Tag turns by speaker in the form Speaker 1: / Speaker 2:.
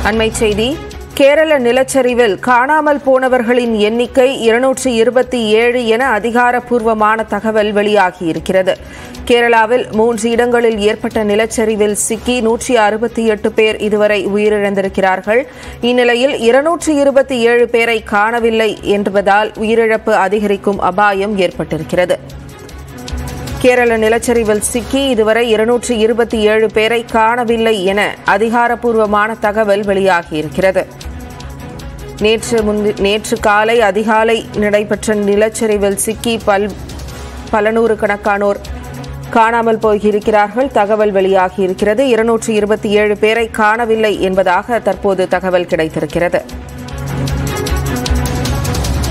Speaker 1: அண்மைச் செய்தி கேரள நிலச்சரிவில் காணாமல் போனவர்களின் எண்ணிக்கை இருநூற்றி இருபத்தி ஏழு என அதிகாரப்பூர்வமான தகவல் வெளியாகியிருக்கிறது கேரளாவில் மூன்று இடங்களில் ஏற்பட்ட நிலச்சரிவில் சிக்கி நூற்றி அறுபத்தி எட்டு பேர் இதுவரை உயிரிழந்திருக்கிறார்கள் இந்நிலையில் இருநூற்றி இருபத்தி ஏழு பேரை காணவில்லை என்பதால் உயிரிழப்பு அதிகரிக்கும் அபாயம் ஏற்பட்டிருக்கிறது கேரள நிலச்சரிவில் சிக்கி இதுவரை இருநூற்றி இருபத்தி ஏழு பேரை காணவில்லை என அதிகாரப்பூர்வமான தகவல் வெளியாகியிருக்கிறது நேற்று முந்தி நேற்று காலை அதிகாலை நடைபெற்ற நிலச்சரிவில் சிக்கி பல் பல நூறு கணக்கானோர் காணாமல் போயிருக்கிறார்கள் தகவல் வெளியாகியிருக்கிறது இருநூற்றி இருபத்தி ஏழு பேரை காணவில்லை என்பதாக தற்போது தகவல் கிடைத்திருக்கிறது